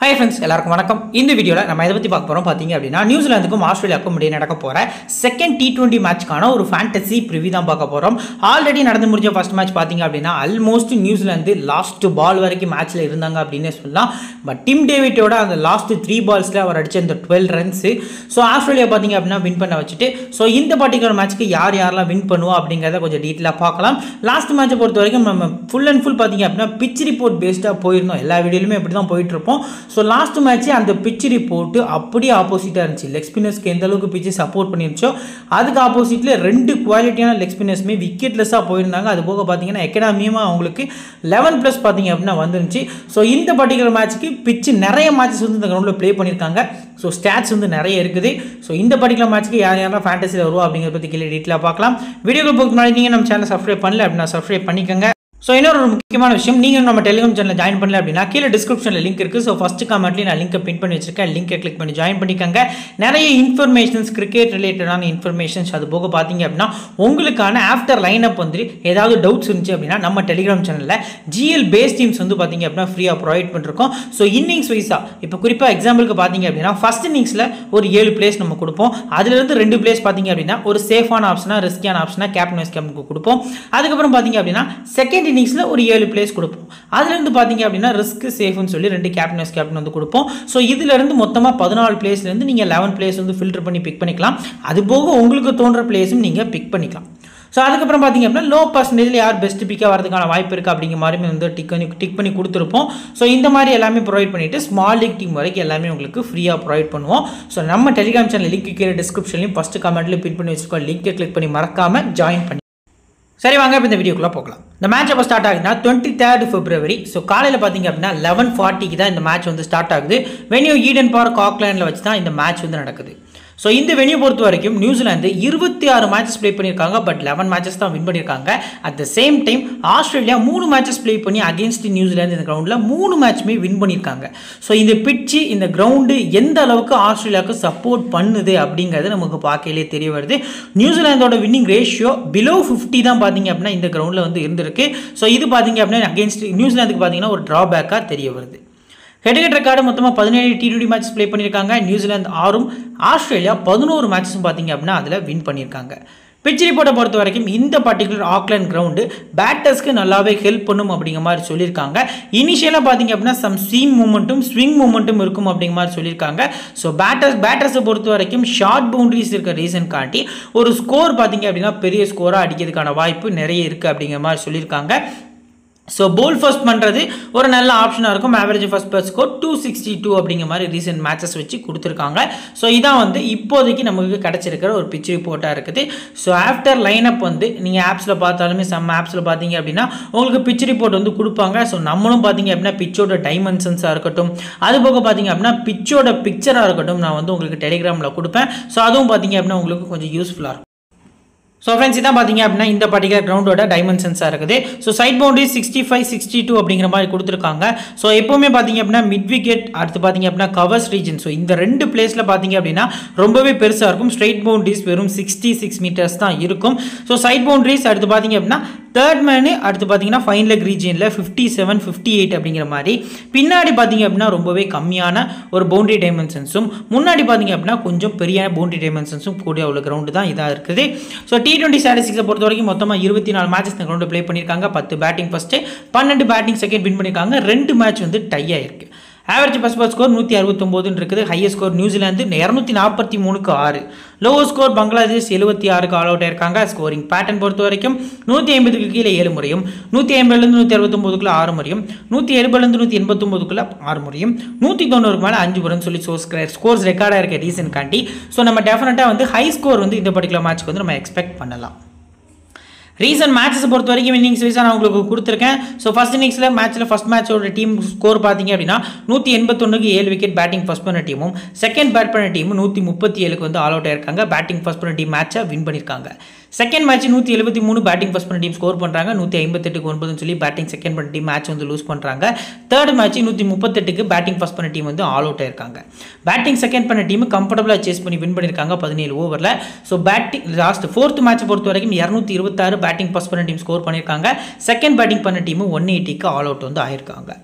hi friends எல்லாருக்கும் வணக்கம் இந்த வீடியோவில் நம்ம இதை பற்றி பார்க்க போகிறோம் பார்த்தீங்க அப்படின்னா நியூசிலாந்துக்கும் ஆஸ்திரேலியாவுக்கும் இடையே நடக்க போகிற செகண்ட் டி டுவெண்ட்டி மேட்ச்க்கான ஒரு ஃபேண்டசி ப்ரிவி தான் பார்க்க போகிறோம் ஆல்ரெடி நடந்து முடிஞ்ச ஃபர்ஸ்ட் மேட்ச் பார்த்தீங்க அப்படின்னா ஆல்மோஸ்ட் நியூசிலாந்து லாஸ்ட் பால் வரைக்கும் மேட்ச்சில் இருந்தாங்க அப்படின்னே சொல்லலாம் பட் டிம் டேவிட்டோட அந்த லாஸ்ட் த்ரீ பால்ஸில் அவர் அடித்த அந்த டுவெல் ரன்ஸு ஸோ ஆஸ்திரேலியா பார்த்தீங்க அப்படின்னா வின் பண்ண வச்சுட்டு ஸோ இந்த பர்டிகுலர் மேட்ச்க்கு யார் யாரெல்லாம் வின் பண்ணுவா அப்படிங்கிறத கொஞ்சம் டீட்டெயிலாக பார்க்கலாம் லாஸ்ட் மேட்சை பொறுத்த வரைக்கும் நம்ம ஃபுல் அண்ட் ஃபுல் பார்த்தீங்க அப்படின்னா பிச் ரிப்போர்ட் பேஸ்டாக போயிருந்தோம் எல்லா வீடியோலுமே இப்படி தான் போயிட்டு இருப்போம் ஸோ லாஸ்ட் மேட்ச்சு அந்த பிச் ரிப்போர்ட்டு அப்படியே ஆப்போசிட்டாக இருந்துச்சு லெக் ஸ்பின்னர்ஸ்க்கு எந்த அளவுக்கு பிச்சு சப்போர்ட் பண்ணிருச்சோ அதுக்கு ஆப்போசிட்டில் ரெண்டு குவாலிட்டியான லெக் ஸ்பின்னர்ஸுமே விக்கெட்லெஸ்ஸாக போயிருந்தாங்க அது போக பார்த்தீங்கன்னா எக்கனாமியமாக அவங்களுக்கு லெவன் ப்ளஸ் பார்த்தீங்க அப்படின்னா வந்துருந்துச்சு ஸோ இந்த பர்டிகுலர் மேட்ச்சுக்கு பிச்சு நிறைய மேட்சஸ் வந்து இந்த கிரௌண்டில் ப்ளே பண்ணியிருக்காங்க ஸோ ஸ்டாட்ஸ் வந்து நிறைய இருக்குது ஸோ இந்த பர்டிகுலர் மேட்ச்சுக்கு யார் யாரெல்லாம் ஃபேண்டசியில் வருவா அப்படிங்கிறத பற்றி கீழே டீட்டெயிலாக பார்க்கலாம் வீடியோக்கு போக்கு முன்னாடி நீங்கள் நம்ம சேனல் சப்ஸ்கிரைப் பண்ணல அப்படின்னா சப்ஸ்கிரைப் பண்ணிக்கோங்க ஸோ இன்னொரு ஒரு முக்கியமான விஷயம் நீங்கள் நம்ம டெலிகிராம் சேனல் ஜாயின் பண்ணல அப்படின்னா கீழே டிஸ்கிரிப்ஷனில் லிங்க் இருக்குது ஸோ ஃபஸ்ட்டு கமெண்ட்லேயே நான் லிங்கை பின் பண்ணி வச்சிருக்கேன் லிங்கை கிளிக் பண்ணி ஜாயின் பண்ணிக்கோங்க நிறைய இன்ஃபர்மேஷன்ஸ் கிரிக்கெட் ரிலேட்டடான இன்ஃபர்மேஷன்ஸ் அது போக பார்த்தீங்க அப்படின்னா உங்களுக்கான ஆஃப்டர் லைனப் வந்து ஏதாவது டவுட்ஸ் இருந்துச்சு அப்படின்னா நம்ம டெலிகிராம் சேனலில் ஜிஎல் பேஸ் டீம்ஸ் வந்து பார்த்தீங்க அப்படின்னா ஃப்ரீயாக ப்ரொவைட் பண்ணிருக்கோம் ஸோ இன்னிங்ஸ் வைஸாக இப்போ குறிப்பாக எக்ஸாம்பிளுக்கு பார்த்தீங்க அப்படின்னா ஃபஸ்ட் இன்னிங்ஸில் ஒரு ஏழு பிளேஸ் நம்ம கொடுப்போம் அதுலேருந்து ரெண்டு பிளேஸ் பார்த்தீங்க அப்படின்னா ஒரு சேஃபான ஆப்ஷனாக ரிஸ்கியான ஆப்ஷனாக கேப்டன் வைஸ் கேப்டனுக்கு கொடுப்போம் அதுக்கப்புறம் பார்த்தீங்க அப்படின்னா செகண்ட் இன்னிங்ஸில் ஒரு ஏழு பிளேஸ் கொடுப்போம் அதுலேருந்து பார்த்தீங்க அப்படின்னா ரிஸ்க் சேஃப்னு சொல்லி ரெண்டு கேப்டன் வைஸ் கேப்டன் வந்து கொடுப்போம் ஸோ இதுலேருந்து மொத்தமாக பதினாலு பிளேஸ்லேருந்து நீங்கள் லெவன் பிளேஸ் வந்து ஃபில்டர் பண்ணி பிக் பண்ணிக்கலாம் அது போக உங்களுக்கு தோன்ற பிளேஸும் நீங்கள் பிக் பண்ணிக்கலாம் ஸோ அதுக்கப்புறம் பார்த்தீங்க அப்படின்னா லோ பர்சன்டேஜில் யார் பெஸ்ட் பிக்காக வரதுக்கான வாய்ப்பு இருக்குது அப்படிங்கிற மாதிரி வந்து டிக் பண்ணி டிக் பண்ணி கொடுத்துருப்போம் ஸோ இந்த மாதிரி எல்லாமே ப்ரொவைட் பண்ணிவிட்டு ஸ்மால் லீக் டீம் வரைக்கும் எல்லாமே உங்களுக்கு ஃப்ரீயாக ப்ரொவைட் பண்ணுவோம் ஸோ நம்ம டெலிகிராம் சேனல் லிங்க் கீழே டிஸ்கிரிப்ஷன்லையும் ஃபஸ்ட்டு கமெண்ட்லையும் பின் பண்ணி வச்சுருக்கோம் லிங்கை கிளிக் பண்ணி மறக்காமல் ஜாயின் பண்ணி சரி வாங்க இப்போ இந்த வீடியோக்குள்ளே போகலாம் இந்த மேட்ச் எப்போ ஸ்டார்ட் ஆகுதுன்னா டுவெண்ட்டி தேர்ட் பிப்ரவரி ஸோ காலையில் பார்த்தீங்க அப்படின்னா லெவன் ஃபார்ட்டிக்கு தான் இந்த மேட்ச் வந்து ஸ்டார்ட் ஆகுது வெனியூ ஈடன் பார்க் ஆக்லாண்டில் வச்சு தான் இந்த மேட்ச் வந்து நடக்குது ஸோ இந்த வெனியூ பொறுத்த வரைக்கும் நியூசிலாந்து இருபத்தி ஆறு மேட்சஸ் ப்ளே பண்ணியிருக்காங்க பட் லெவன் மேட்சஸ் தான் வின் பண்ணியிருக்காங்க at the same time Australia மூணு மேட்சஸ் ப்ளே பண்ணி அகேன்ஸ்ட் நியூசிலாந்து இந்த கிரவுண்டில் மூணு மேட்ச்மே வின் பண்ணியிருக்காங்க ஸோ இந்த பிச்சு இந்த கிரவுண்டு எந்த அளவுக்கு ஆஸ்திரேலியாவுக்கு சப்போர்ட் பண்ணுது அப்படிங்கிறது நமக்கு பார்க்கையிலே தெரிய வருது நியூசிலாந்தோட வின்னிங் ரேஷியோ பிலோ ஃபிஃப்டி தான் பார்த்தீங்க அப்படின்னா இந்த கிரவுண்டில் வந்து இருந்திருக்கு ஸோ இது பார்த்தீங்க அப்படின்னா அகேன்ஸ்ட் நியூசிலாந்துக்கு பார்த்தீங்கன்னா ஒரு ட்ராபேக்காக தெரிய வருது ஹெட்கெட் ரெக்கார்டு மொத்தமாக பதினேழு டி டுவெண்ட்டி மேட்ச் ப்ளே பண்ணியிருக்காங்க நியூசிலாந்து ஆறும் ஆஸ்திரேலியா பதினோரு மேட்சஸும் பார்த்தீங்க அப்படின்னா அதில் வின் பண்ணியிருக்காங்க பிச் ரிப்போர்ட்டை பொறுத்த வரைக்கும் இந்த பர்டிகுலர் ஆக்லாண்ட் கிரவுண்டு பேட்டர்ஸ்க்கு நல்லாவே ஹெல்ப் பண்ணும் அப்படிங்கிற மாதிரி சொல்லியிருக்காங்க இனிஷியலாக பார்த்தீங்க அப்படின்னா சம் ஸ்வீம் மூமெண்ட்டும் ஸ்விங் மூமெண்ட்டும் இருக்கும் அப்படிங்கிற மாதிரி சொல்லியிருக்காங்க ஸோ பேட்டர்ஸ் பேட்டர்ஸை பொறுத்த வரைக்கும் ஷார்ட் பவுண்டரிஸ் இருக்க ரீசன் காட்டி ஒரு ஸ்கோர் பார்த்தீங்க அப்படின்னா பெரிய ஸ்கோராக அடிக்கிறதுக்கான வாய்ப்பு நிறைய இருக்குது அப்படிங்கிற மாதிரி சொல்லியிருக்காங்க ஸோ போல் ஃபர்ஸ்ட் பண்ணுறது ஒரு நல்ல ஆப்ஷனாக இருக்கும் average first par score two sixty two அப்படிங்கிற மாதிரி ரீசெண்ட் மேட்சஸ் வச்சு கொடுத்துருக்காங்க ஸோ இதான் வந்து இப்போதைக்கு நமக்கு கிடச்சிருக்கிற ஒரு பிச் ரிப்போர்ட்டாக இருக்குது ஸோ ஆஃப்டர் லைனப் வந்து நீங்கள் ஆப்ஸில் பார்த்தாலுமே சம் ஆப்ஸில் பார்த்தீங்க அப்படின்னா உங்களுக்கு பிச் ரிப்போர்ட் வந்து கொடுப்பாங்க ஸோ நம்மளும் பார்த்தீங்க அப்படின்னா பிச்சோட டைமென்ஷன்ஸாக இருக்கட்டும் அது போக பார்த்தீங்க அப்படின்னா பிச்சோட பிக்சராக இருக்கட்டும் நான் வந்து உங்களுக்கு டெலிகிராமில் கொடுப்பேன் ஸோ அதுவும் பார்த்தீங்க அப்படின்னா உங்களுக்கு கொஞ்சம் யூஸ்ஃபுல்லாக இருக்கும் ஸோ ஃப்ரெண்ட்ஸ் இதான் பார்த்தீங்க அப்படின்னா இந்த பர்டிகுலர் கிரவுண்டோட டைமென்ஷன்ஸாக இருக்குது so side boundary sixty five sixty two அப்படிங்கிற மாதிரி கொடுத்துருக்காங்க ஸோ எப்போவுமே பார்த்தீங்க அப்படின்னா மிட் விக்கெட் அடுத்து பார்த்தீங்க அப்படின்னா கவர்ஸ் ரீஜன் ஸோ இந்த ரெண்டு பிளேஸில் பார்த்தீங்க அப்படின்னா ரொம்பவே பெருசாக இருக்கும் ஸ்ட்ரைட் பவுண்டரிஸ் வெறும் சிக்ஸ்டி சிக்ஸ் மீட்டர்ஸ் தான் இருக்கும் ஸோ சைட் பவுண்டரிஸ் அடுத்து பார்த்தீங்க அப்படின்னா தேர்ட் மேனு அடுத்து பார்த்தீங்கன்னா ஃபைன் லெக் ரீஜனில் ஃபிஃப்டி செவன் ஃபிஃப்டி எயிட் அப்படிங்கிற மாதிரி பின்னாடி பார்த்தீங்க அப்படின்னா ரொம்பவே கம்மியான ஒரு பவுண்டரி டைமென்ஷன்ஸும் முன்னாடி பார்த்தீங்க அப்படின்னா கொஞ்சம் பெரிய பவுண்டரி டைமென்ஷன்ஸும் கூடிய உள்ள கிரவுண்டு தான் இதாக இருக்குது ஸோ டி டுவெண்ட்டி ஸ்டாட்டிஸ்டிக்ஸை பொறுத்த வரைக்கும் மொத்தமாக இருபத்தி நாலு மேட்சஸ் இந்த கிரவுண்டு ப்ளே பண்ணியிருக்காங்க பத்து பேட்டிங் ஃபஸ்ட்டு பன்னெண்டு பேட்டிங் செகண்ட் வின் பண்ணியிருக்காங்க ரெண்டு மேட்ச் வந்து டை ஆயிருக்கு ஆவரேஜ் ஃபஸ்ட் பால் ஸ்கோர் நூற்றி அறுபத்தொம்போதுன்னு இருக்குது ஹையஸ்ட் ஸ்கோர் நியூசிலாந்து இரநூத்தி நாற்பத்தி மூணுக்கு ஆறு லோவர் ஸ்கோர் பங்களாதேஷ் எழுபத்தி ஆறுக்கு ஆல் அவுட் ஆயிருக்காங்க ஸ்கோரிங் பேட்டர்ன் பொறுத்த வரைக்கும் நூற்றி ஐம்பதுக்கு கீழே ஏழு முறையும் நூற்றி ஐம்பதுலேருந்து நூற்றி அறுபத்தொம்போதுக்குள்ள ஆறு முறையும் நூற்றி எழுபதுலேருந்து நூற்றி எண்பத்தொம்போதுக்குள்ள ஆறு முறையும் நூற்றி தொண்ணூறுக்கு மேலே அஞ்சு முறைன்னு சொல்லி சோர்ஸ் ஸ்கோர்ஸ் ரெக்கார்டாக இருக்க ரீசன் காண்டி ஸோ நம்ம டெஃபினட்டாக வந்து ஹை ஸ்கோர் வந்து இந்த பர்டிகுலர் மேட்ச்க்கு வந்து நம்ம எக்ஸ்பெக்ட் பண்ணலாம் ரீசன்ட் மேட்சஸை பொறுத்த வரைக்கும் இன்னிங்ஸ் வைஸாக நான் உங்களுக்கு கொடுத்துருக்கேன் ஸோ ஃபஸ்ட் இன்னிங்ஸில் மேட்ச்சில் ஃபஸ்ட் மேட்சோட டீம் ஸ்கோர் பார்த்தீங்க அப்படின்னா நூற்றி எண்பத்தொன்னுக்கு ஏழு விக்கெட் பேட்டிங் ஃபஸ்ட் பண்ண டீமும் செகண்ட் பேட் பண்ண டீமும் நூற்றி முப்பத்தி ஏழுக்கு வந்து ஆல் அவுட் ஆயிருக்காங்க பேட்டிங் ஃபஸ்ட் பண்ண டீம் மேட்சை வின் பண்ணியிருக்காங்க செகண்ட் மேட்ச் நூற்றி எழுபத்தி மூணு பேட்டிங் ஃபஸ்ட் பண்ண டீம் ஸ்கோர் பண்ணுறாங்க நூற்றி ஐம்பத்தெட்டுக்கு ஒன்பதுன்னு சொல்லி பேட்டிங் செகண்ட் பண்ண டீம் மேட்ச் வந்து லூஸ் பண்ணுறாங்க தேர்ட் மேட்ச் நூற்றி முப்பத்தெட்டுக்கு பேட்டிங் ஃபஸ்ட் பண்ண டீம் வந்து ஆல் அவுட் ஆயிருக்காங்க பேட்டிங் செகண்ட் பண்ண டீம் கம்ஃபர்டபுளாக சேஸ் பண்ணி வின் பண்ணியிருக்காங்க பதினேழு ஓவரில் so batting last fourth match பொறுத்த வரைக்கும் இரநூத்தி இருபத்தாறு பேட்டிங் ஃபஸ்ட் பண்ண டீம் ஸ்கோர் பண்ணியிருக்காங்க செகண்ட் பேட்டிங் பண்ண டீம் ஒன் எயிட்டிக்கு ஆல் அவுட் வந்து ஆயிருக்காங்க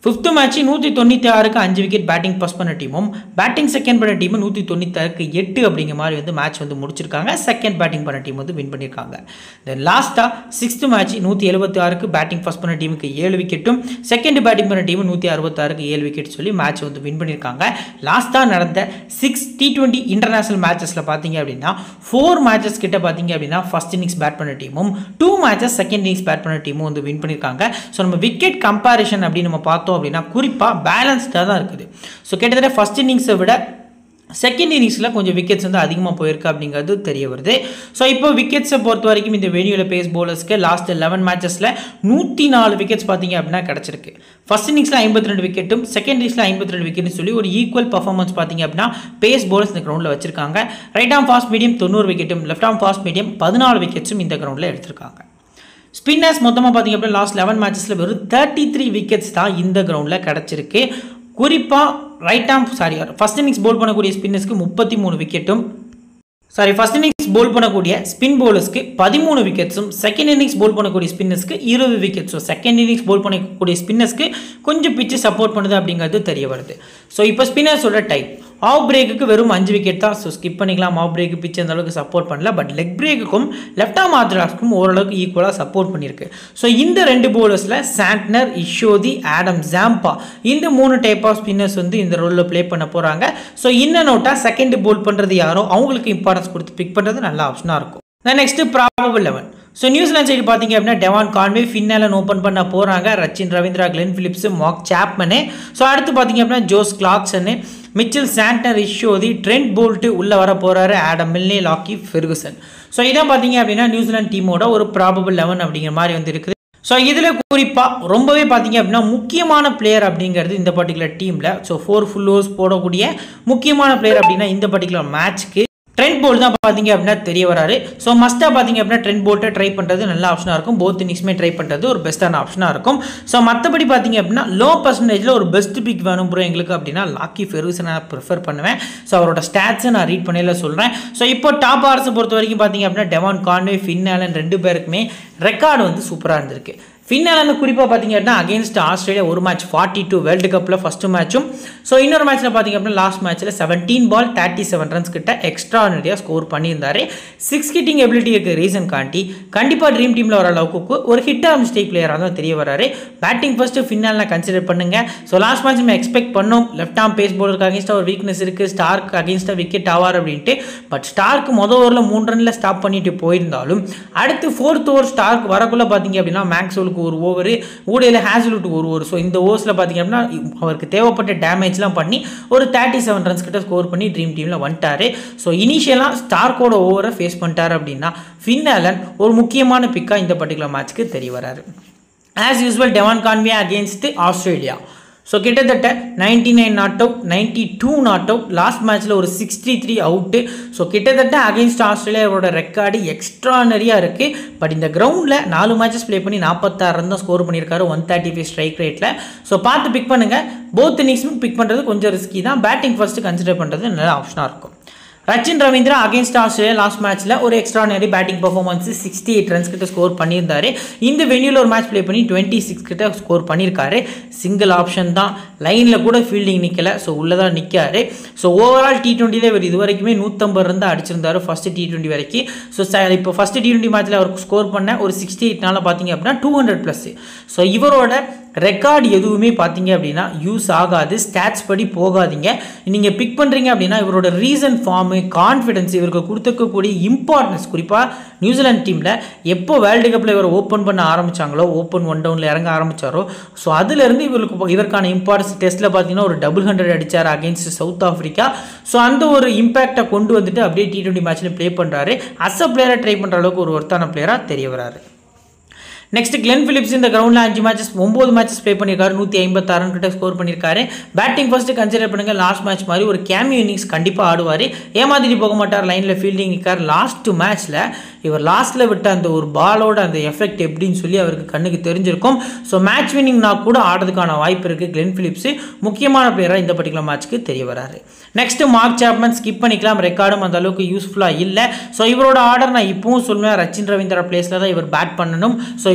ஃபிஃப்த் மேட்ச் நூற்றி தொண்ணூற்றி ஆறுக்கு அஞ்சு விக்கெட் பேட்டிங் பாஸ் பண்ண டீமும் பேட்டிங் செகண்ட் பண்ண டீமும் நூற்றி தொண்ணூத்தாறுக்கு எட்டு அப்படிங்கிற மாதிரி வந்து மேட்ச் வந்து முடிச்சிருக்காங்க செகண்ட் பேட்டிங் பண்ண டீம் வந்து வின் பண்ணியிருக்காங்க தென் லாஸ்ட்டாக சிக்ஸ்த் மேட்ச் நூற்றி எழுபத்தி ஆறுக்கு பேட்டிங் பாஸ் பண்ண டீமுக்கு ஏழு விக்கெட்டும் செகண்ட் பேட்டிங் பண்ண டீம் நூற்றி அறுபத்தாறுக்கு ஏழு விக்கெட் சொல்லி மேட்ச் வந்து வின் பண்ணியிருக்காங்க லாஸ்ட்டாக நடந்த சிக்ஸ் டி டுவெண்ட்டி இன்டர்நேஷனல் மேட்சஸில் பார்த்தீங்க அப்படின்னா ஃபோர் மேட்சஸ் கிட்ட பார்த்தீங்க அப்படின்னா ஃபர்ஸ்ட் இன்னிங்ஸ் பேட் பண்ண டீமும் two matches second innings bat பண்ண டீமும் வந்து வின் பண்ணியிருக்காங்க ஸோ நம்ம விக்கெட் கம்பேரிஷன் அப்படின்னு நம்ம பார்த்தோம் அப்படின்னா குறிப்பாக பேலன்ஸ்டாக தான் இருக்குது ஸோ கிட்டத்தட்ட ஃபர்ஸ்ட் இன்னிங்ஸை விட செகண்ட் இன்னிங்ஸில் கொஞ்சம் விக்கெட்ஸ் வந்து அதிகமாக போயிருக்கு அப்படிங்கிறது தெரிய வருது ஸோ இப்போ விக்கெட்ஸை பொறுத்த வரைக்கும் இந்த வெனியூவில் பேஸ் போலர்ஸ்க்கு லாஸ்ட் லெவன் மேட்சஸில் நூற்றி நாலு விக்கெட்ஸ் பார்த்தீங்க அப்படின்னா கிடச்சிருக்கு ஃபர்ஸ்ட் இன்னிங்ஸில் ஐம்பத்தி ரெண்டு விக்கெட்டும் செகண்ட் இன்னிங்ஸில் ஐம்பத்தி ரெண்டு விக்கெட்னு சொல்லி ஒரு ஈக்குவல் பர்ஃபார்மன்ஸ் பார்த்தீங்க அப்படின்னா பேஸ் போலர்ஸ் இந்த கிரௌண்டில் வச்சிருக்காங்க ரைட் ஆம் ஃபாஸ்ட் மீடியம் தொண்ணூறு விக்கெட்டும் லெஃப்ட் ஆம் ஃபாஸ்ட் மீடியம் பதினாலு விக்கெட்ஸும் இந்த கிரௌண்டில் எடுத்திருக்காங்க ஸ்பின்னர்ஸ் மொத்தமாக பார்த்தீங்க அப்படின்னா லாஸ்ட் லெவன் மேட்சஸில் வெறும் தேர்ட்டி த்ரீ விக்கெட்ஸ் தான் இந்த கிரவுண்டில் கிடச்சிருக்கு குறிப்பாக right am sorry first innings bowl பண்ணக்கூடிய ஸ்பின்னர்ஸ்க்கு முப்பத்தி மூணு விக்கெட்டும் சாரி ஃபர்ஸ்ட் இன்னிங்ஸ் போல் பண்ணக்கூடிய ஸ்பின் போலர்ஸ்க்கு பதிமூணு விக்கெட்ஸும் செகண்ட் இன்னிங்ஸ் போல் பண்ணக்கூடிய ஸ்பின்னர்ஸ்க்கு இருபது விக்கெட்ஸும் செகண்ட் இன்னிங்ஸ் போல் பண்ணக்கூடிய ஸ்பின்னர்ஸ்க்கு கொஞ்சம் பிச்சு சப்போர்ட் பண்ணுது அப்படிங்கிறது தெரிய வருது ஸோ இப்போ ஸ்பின்னர்ஸோட டைப் ஆஃப் பிரேக்குக்கு வெறும் அஞ்சு விக்கெட் தான் ஸோ ஸ்கிப் பண்ணிக்கலாம் ஆஃப் பிரேக்கு பிச் அந்த அளவுக்கு சப்போர்ட் பண்ணல பட் லெக் பிரேக்குக்கும் லெஃப்ட் ஆம் ஆர்த்தடாக்ஸ்க்கும் ஓரளவுக்கு ஈக்குவலாக சப்போர்ட் பண்ணியிருக்கு ஸோ இந்த ரெண்டு போலர்ஸில் சாண்ட்னர் இஷோதி ஆடம் ஜாம்பா இந்த மூணு டைப் ஆஃப் ஸ்பின்னர்ஸ் வந்து இந்த ரோலில் ப்ளே பண்ண போகிறாங்க ஸோ இன்ன நோட்டாக செகண்ட் போல் பண்ணுறது யாரோ அவங்களுக்கு இம்பார்ட்டன்ஸ் கொடுத்து பிக் பண்ணுறது நல்ல ஆப்ஷனாக இருக்கும் next probable eleven so New Zealand side பார்த்தீங்க அப்படின்னா டெவான் கான்வே ஃபின்னாலன் ஓப்பன் பண்ண போகிறாங்க Rachin Ravindra Glenn Phillips Mark Chapman so அடுத்து பார்த்தீங்க அப்படின்னா Josh Clarkson Mitchell Santner Ish Sodhi Trent Boult உள்ளே வர போகிறாரு Adam Milne Lockie Ferguson so இதான் பார்த்தீங்க அப்படின்னா நியூசிலாந்து டீமோட ஒரு ப்ராபபிள் லெவன் அப்படிங்கிற மாதிரி வந்து இருக்குது ஸோ இதில் குறிப்பாக ரொம்பவே பார்த்தீங்க அப்படின்னா முக்கியமான பிளேயர் அப்படிங்கிறது இந்த பர்டிகுலர் டீமில் ஸோ ஃபோர் ஃபுல் ஓவர்ஸ் போடக்கூடிய முக்கியமான பிளேயர் அப்படின்னா இந்த பர்டிகுலர் மேட்ச்க்கு ட்ரெண்ட் போல்ட் தான் பார்த்தீங்க அப்படின்னா தெரிய வராரு ஸோ மஸ்ட்டாக பார்த்தீங்க அப்படின்னா ட்ரெண்ட் போல்ட்டை ட்ரை பண்ணுறது நல்ல ஆப்ஷனாக இருக்கும் போத் இன்னிங்ஸுமே ட்ரை பண்ணுறது ஒரு பெஸ்ட்டான ஆப்ஷனாக இருக்கும் ஸோ மற்றபடி பார்த்தீங்க அப்படின்னா லோ பர்சன்டேஜில் ஒரு பெஸ்ட் பிக் வேணும் ப்ரோ எங்களுக்கு அப்படின்னா லாக்கி ஃபெருசனை நான் ப்ரிஃபர் பண்ணுவேன் ஸோ அவரோட ஸ்டாட்ஸை நான் ரீட் பண்ணல சொல்கிறேன் ஸோ இப்போ டாப் ஆர்ஸை பொறுத்த வரைக்கும் பார்த்தீங்க அப்படின்னா டெவான் கான்வே ஃபின் ஆலன் ரெண்டு பேருக்குமே ரெக்கார்டு வந்து சூப்பராக இருந்திருக்கு ஃபின்னாலந்து குறிப்பாக பார்த்தீங்க அப்படின்னா அகேன்ஸ்ட் ஆஸ்திரேலியா ஒரு மேட்ச் ஃபார்ட்டி டூ வேர்ல்டு கப்பில் ஃபஸ்ட்டு மேட்சும் ஸோ இன்னொரு மேட்ச்சில் பார்த்தீங்க அப்படின்னா லாஸ்ட் மேட்ச்சில் seventeen ball thirty seven runs கிட்ட எக்ஸ்ட்ரானரியாக ஸ்கோர் பண்ணியிருந்தாரு சிக்ஸ் ஹிட்டிங் எபிலிட்டி இருக்க ரீசன் காட்டி கண்டிப்பாக ட்ரீம் டீமில் வர அளவுக்கு ஒரு ஹிட் ஆர் மிஸ்டேக் பிளேயராக தான் தெரிய வராரு பேட்டிங் ஃபஸ்ட்டு ஃபின்னாலில் கன்சிடர் பண்ணுங்க ஸோ லாஸ்ட் மேட்ச் நம்ம எக்ஸ்பெக்ட் பண்ணோம் லெஃப்ட் ஆம் பேஸ் போலருக்கு அகேன்ஸ்டாக ஒரு வீக்னஸ் இருக்குது ஸ்டார்க்கு அகேன்ஸ்டாக விக்கெட் ஆவார் அப்படின்ட்டு பட் ஸ்டார்க்கு மொதல் ஓவரில் மூணு ரனில் ஸ்டாப் பண்ணிட்டு போயிருந்தாலும் அடுத்து ஃபோர்த் ஓவர் ஸ்டார்க் வரக்குள்ளே பார்த்தீங்க அப்படின்னா மேக்ஸ்வெலுக்கு ஒரு ஓவர் ஊடையில் ஹேசலுட்டு ஒரு ஓவர் ஸோ இந்த ஓவர்ஸில் பார்த்தீங்க அப்படின்னா அவருக்கு தேவைப்பட்ட டேமேஜ்லாம் பண்ணி ஒரு தேர்ட்டி செவன் ரன்ஸ் கிட்ட ஸ்கோர் பண்ணி ட்ரீம் டீமில் வந்துட்டாரு ஸோ இனிஷியலாக ஸ்டார்க்கோட ஓவரை ஃபேஸ் பண்ணிட்டாரு அப்படின்னா ஃபின் ஆலன் ஒரு முக்கியமான பிக்காக இந்த பர்டிகுலர் மேட்ச்க்கு தெரிய வராரு as usual Devon Conway against Australia so கிட்டத்தட்ட ninety nine not out ninety two not out last மேட்ச்சில் ஒரு சிக்ஸ்டி த்ரீ அவுட்டு ஸோ கிட்டத்தட்ட அகேன்ஸ்ட் ஆஸ்திரேலியாவோட ரெக்கார்டு எக்ஸ்ட்ரானரியாக இருக்குது பட் இந்த கிரவுண்டில் நாலு மேட்சஸ் ப்ளே பண்ணி நாற்பத்தாறு ரன் தான் ஸ்கோர் பண்ணியிருக்காரு ஒன் தேர்ட்டி ஃபைவ் ஸ்ட்ரைக் ரேட்டில் ஸோ பார்த்து பிக் பண்ணுங்கள் போத் இன்னிங்ஸும் பிக் பண்ணுறது கொஞ்சம் ரிஸ்கி தான் பேட்டிங் ஃபஸ்ட்டு கன்சிடர் பண்ணுறது நல்ல ஆப்ஷனாக இருக்கும் Rachin Ravindra against Australia last மேட்ச்சில் ஒரு extraordinary batting performance sixty eight runs கிட்ட ஸ்கோர் பண்ணியிருந்தாரு இந்த வெனியூவில் ஒரு மேட்ச் ப்ளே பண்ணி டுவெண்ட்டி சிக்ஸ் கிட்ட ஸ்கோர் பண்ணியிருக்காரு சிங்கிள் ஆப்ஷன் தான் லைனில் கூட ஃபீல்டிங் நிற்கல ஸோ உள்ளே தான் நிற்காரு ஸோ ஓவரால் டி டுவெண்ட்டியில் இவர் இது வரைக்குமே நூற்றம்பது ரன் தான் அடிச்சிருந்தாரு ஃபஸ்ட்டு டி டுவெண்ட்டி வரைக்கும் ஸோ இப்போ ஃபஸ்ட்டு டி டுவெண்ட்டி மேட்ச்சில் அவர் ஸ்கோர் பண்ண ஒரு சிக்ஸ்டி எயிட்னால பார்த்தீங்க அப்படின்னா டூ ஹண்ட்ரட் ப்ளஸ் ஸோ இவரோட ரெக்கார்டு எதுவுமே பார்த்தீங்க அப்படின்னா யூஸ் ஆகாது ஸ்டாட்ஸ் படி போகாதீங்க நீங்கள் பிக் பண்ணுறீங்க அப்படின்னா இவரோட ரீசன் ஃபார்மு கான்ஃபிடன்ஸ் இவருக்கு கொடுத்துருக்கக்கூடிய இம்பார்ட்டன்ஸ் குறிப்பாக நியூசிலாந்து டீமில் எப்போ வேர்ல்டு கப்பில் இவர் ஓப்பன் பண்ண ஆரம்பித்தாங்களோ ஓப்பன் ஒன் டவுனில் இறங்க ஆரம்பித்தாரோ ஸோ அதுலேருந்து இவருக்கு இதற்கான இம்பார்ட்டன்ஸ் டெஸ்ட்டில் பார்த்தீங்கன்னா ஒரு டபுள் ஹண்ட்ரட் அடித்தார் அகேன்ஸ்ட் சவுத் ஆஃப்ரிக்கா ஸோ அந்த ஒரு இம்பேக்டை கொண்டு வந்துட்டு அப்படியே டி டுவெண்ட்டி மேட்ச்சில் ப்ளே பண்ணுறாரு அஸ் அ பிளேயராக ட்ரை பண்ணுற அளவுக்கு ஒரு ஒருத்தான பிளேயராக தெரிய வராரு நெக்ஸ்ட் கிளென் பிலிப்ஸ் இந்த கிரவுண்டில் அஞ்சு மேட்சஸ் ஒம்பது மேட்சஸ் ப்ளே பண்ணியிருக்காரு நூற்றி ஐம்பத்தாறு கிட்ட ஸ்கோர் பண்ணியிருக்காரு பேட்டிங் ஃபர்ஸ்ட்டு கன்சிடர் பண்ணுங்க லாஸ்ட் மேட்ச் மாதிரி ஒரு கேமியோ இன்னிங்ஸ் கண்டிப்பாக ஆடுவார் ஏமாத்திட்டு போக மாட்டார் லைனில் ஃபீல்டிங் நிற்கார் லாஸ்ட் மேட்ச்சில் இவர் லாஸ்ட்டில் விட்ட அந்த ஒரு பாலோட அந்த எஃபெக்ட் எப்படின்னு சொல்லி அவருக்கு கண்ணுக்கு தெரிஞ்சிருக்கும் ஸோ மேட்ச் வின்னிங்னா கூட ஆடுறதுக்கான வாய்ப்பு இருக்குது கிளென் ஃபிலிப்ஸ் முக்கியமான பிளேயராக இந்த பர்டிகுலர் மேட்ச்க்கு தெரிய வராரு நெக்ஸ்ட் மார்க் சாப்மன் ஸ்கிப் பண்ணிக்கலாம் ரெக்கார்டும் அந்த அளவுக்கு யூஸ்ஃபுல்லாக இல்லை ஸோ இவரோட ஆர்டர் நான் இப்பவும் சொல்லுவேன் ரச்சின் ரவீந்திரா பிளேஸில் தான் இவர் பேட் பண்ணணும் ஸோ இவர்